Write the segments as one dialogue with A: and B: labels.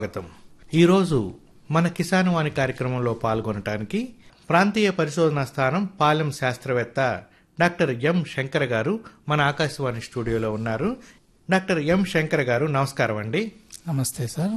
A: స్వాగతం ఈరోజు మన కిసాన్ వాణి కార్యక్రమంలో పాల్గొనటానికి ప్రాంతీయ పరిశోధనా స్థానం పాలెం శాస్త్రవేత్త డాక్టర్ ఎం శంకర్ గారు మన ఆకాశవాణి స్టూడియోలో ఉన్నారు డాక్టర్ ఎం శంకర్ గారు నమస్కారం అండి
B: నమస్తే సార్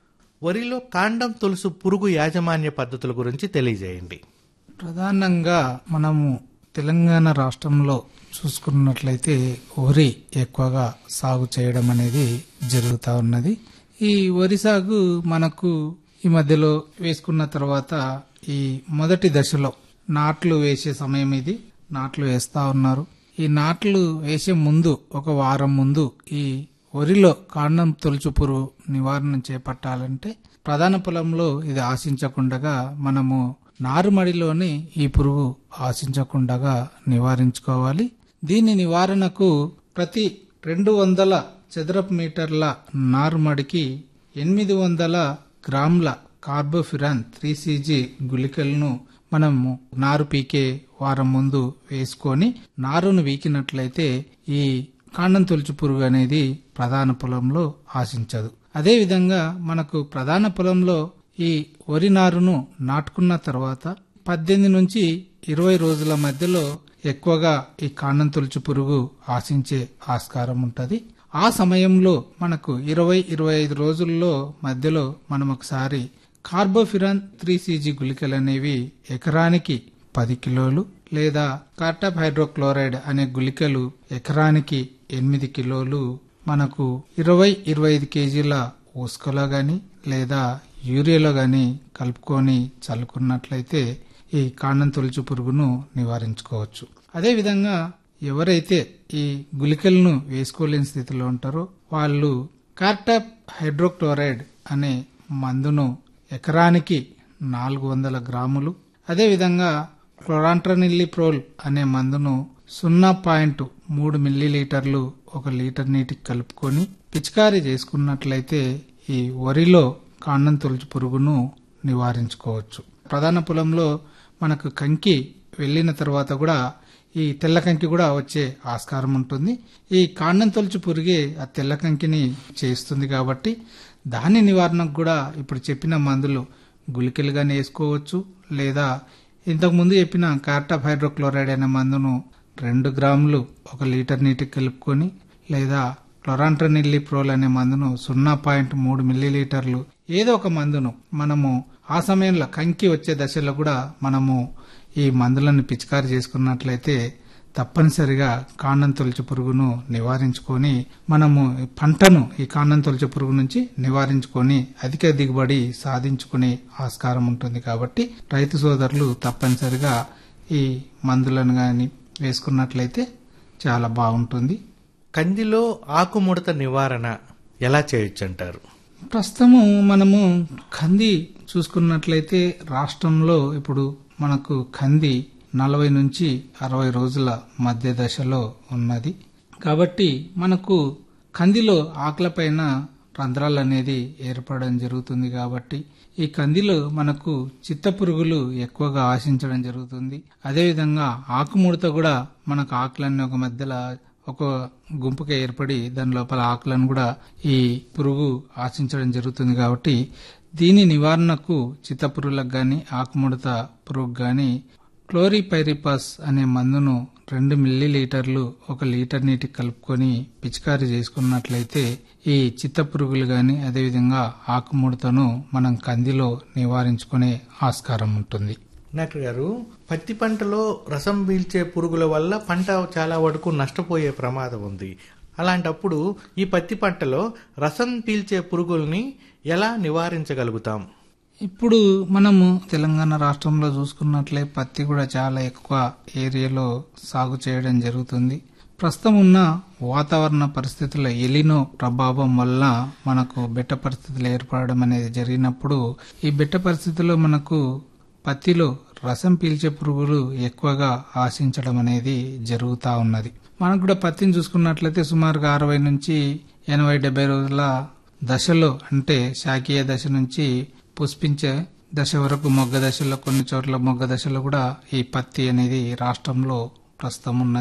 A: వరిలో కాండం తులుసు పురుగు యాజమాన్య పద్ధతుల గురించి తెలియజేయండి
B: ప్రధానంగా మనము తెలంగాణ రాష్ట్రంలో చూసుకున్నట్లయితే వరి ఎక్కువగా సాగు చేయడం అనేది జరుగుతూ ఉన్నది ఈ వరి సాగు మనకు ఈ మధ్యలో వేసుకున్న తర్వాత ఈ మొదటి దశలో నాట్లు వేసే సమయం ఇది నాట్లు వేస్తా ఉన్నారు ఈ నాట్లు వేసే ముందు ఒక వారం ముందు ఈ వరిలో కాండం తొలుచు పురుగు నివారణ చేపట్టాలంటే ప్రధాన పొలంలో ఇది ఆశించకుండగా మనము నారుమడిలోని ఈ పురుగు ఆశించకుండగా నివారించుకోవాలి దీని నివారణకు ప్రతి రెండు వందల చదరపు మీటర్ల నారుమడికి ఎనిమిది వందల గ్రాముల కార్బోఫిరాన్ త్రీ సీజీ గుళికలను మనము నారు పీకే వారం ముందు వేసుకొని నారును వీకినట్లయితే ఈ కాండం తొలుచు పురుగు అనేది ప్రధాన పొలంలో ఆశించదు అదేవిధంగా మనకు ప్రధాన పొలంలో ఈ వరి నారును నాటుకున్న తర్వాత పద్దెనిమిది నుంచి ఇరవై రోజుల మధ్యలో ఎక్కువగా ఈ కాండం తొలుచు పురుగు ఆశించే ఆస్కారం ఉంటది ఆ సమయంలో మనకు ఇరవై ఇరవై ఐదు రోజుల్లో మధ్యలో మనం ఒకసారి కార్బోఫిరాన్ త్రీ సీజీ గుళికలు అనేవి ఎకరానికి పది కిలోలు లేదా కార్టాప్ హైడ్రోక్లోరైడ్ అనే గుళికలు ఎకరానికి ఎనిమిది కిలోలు మనకు ఇరవై ఇరవై ఐదు కేజీల ఉసుకలో గాని లేదా యూరియాలో గాని కలుపుకొని చల్లుకున్నట్లయితే ఈ కాండం తొలుచు పురుగును నివారించుకోవచ్చు అదేవిధంగా ఎవరైతే ఈ గుళికలను వేసుకోలేని స్థితిలో ఉంటారో వాళ్ళు కార్టాప్ హైడ్రోక్లోరైడ్ అనే మందును ఎకరానికి నాలుగు వందల గ్రాములు అదేవిధంగా క్లోరాంట్రనిల్లిప్రోల్ అనే మందును సున్నా పాయింట్ మూడు మిల్లీలీటర్లు ఒక లీటర్ నీటికి కలుపుకొని పిచికారీ చేసుకున్నట్లయితే ఈ వరిలో కాండం తొలుచు పురుగును నివారించుకోవచ్చు ప్రధాన పొలంలో మనకు కంకి వెళ్ళిన తర్వాత కూడా ఈ తెల్ల కంకి కూడా వచ్చే ఆస్కారం ఉంటుంది ఈ కాండం తొలుచు పురుగే ఆ తెల్ల కంకిని చేస్తుంది కాబట్టి దాని నివారణకు కూడా ఇప్పుడు చెప్పిన మందులు గుళికలుగానే వేసుకోవచ్చు లేదా ఇంతకు ముందు చెప్పిన కార్టాప్ హైడ్రోక్లోరైడ్ అనే మందును రెండు గ్రాములు ఒక లీటర్ నీటికి కలుపుకొని లేదా క్లోరాంట్రనిల్లిప్రోల్ అనే మందును సున్నా పాయింట్ మూడు మిల్లీలీటర్లు ఏదో ఒక మందును మనము ఆ సమయంలో కంకి వచ్చే దశలో కూడా మనము ఈ మందులను పిచికారి చేసుకున్నట్లయితే తప్పనిసరిగా కాండం తొలిచి పురుగును నివారించుకొని మనము ఈ పంటను ఈ కాండం తొలిచి పురుగు నుంచి నివారించుకొని అధిక దిగుబడి సాధించుకునే ఆస్కారం ఉంటుంది కాబట్టి రైతు సోదరులు తప్పనిసరిగా ఈ మందులను గాని వేసుకున్నట్లయితే చాలా బాగుంటుంది
A: కందిలో ఆకుముడత నివారణ ఎలా చేయొచ్చు అంటారు
B: ప్రస్తుతము మనము కంది చూసుకున్నట్లయితే రాష్ట్రంలో ఇప్పుడు మనకు కంది నలభై నుంచి అరవై రోజుల మధ్య దశలో ఉన్నది కాబట్టి మనకు కందిలో ఆకులపైన రంధ్రాలు అనేది ఏర్పడడం జరుగుతుంది కాబట్టి ఈ కందిలో మనకు చిత్త పురుగులు ఎక్కువగా ఆశించడం జరుగుతుంది అదేవిధంగా ఆకుముడత కూడా మనకు ఆకులన్నీ ఒక మధ్యలో ఒక గుంపుగా ఏర్పడి దాని లోపల ఆకులను కూడా ఈ పురుగు ఆశించడం జరుగుతుంది కాబట్టి దీని నివారణకు చిత్తపురుగులకు గాని ఆకుముడత పురుగు గాని క్లోరిపైరిపస్ అనే మందును రెండు మిల్లీలీటర్లు ఒక లీటర్ నీటికి కలుపుకొని పిచికారీ చేసుకున్నట్లయితే ఈ చిత్త పురుగులు గాని అదేవిధంగా ఆకుముడతను మనం కందిలో నివారించుకునే ఆస్కారం ఉంటుంది
A: డాక్టర్ గారు పత్తి పంటలో రసం పీల్చే పురుగుల వల్ల పంట చాలా వరకు నష్టపోయే ప్రమాదం ఉంది అలాంటప్పుడు ఈ పత్తి పంటలో రసం పీల్చే పురుగుల్ని ఎలా నివారించగలుగుతాం
B: ఇప్పుడు మనము తెలంగాణ రాష్ట్రంలో చూసుకున్నట్లే పత్తి కూడా చాలా ఎక్కువ ఏరియాలో సాగు చేయడం జరుగుతుంది ప్రస్తుతం ఉన్న వాతావరణ పరిస్థితుల ఎలినో ప్రభావం వల్ల మనకు బెట్ట పరిస్థితులు ఏర్పడడం అనేది జరిగినప్పుడు ఈ బెట్ట పరిస్థితుల్లో మనకు పత్తిలో రసం పీల్చే పురుగులు ఎక్కువగా ఆశించడం అనేది జరుగుతా ఉన్నది మనకు కూడా పత్తిని చూసుకున్నట్లయితే సుమారుగా అరవై నుంచి ఎనభై డెబ్బై రోజుల దశలో అంటే శాఖీయ దశ నుంచి పుష్పించే దశ వరకు మొగ్గ దశలో కొన్ని చోట్ల మొగ్గ దశలో కూడా ఈ పత్తి అనేది రాష్ట్రంలో ప్రస్తుతం ఉన్నది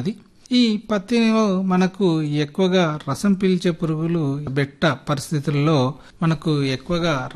B: ఈ పత్తిలో మనకు ఎక్కువగా రసం పీల్చే పురుగులు బెట్ట పరిస్థితుల్లో మనకు ఎక్కువగా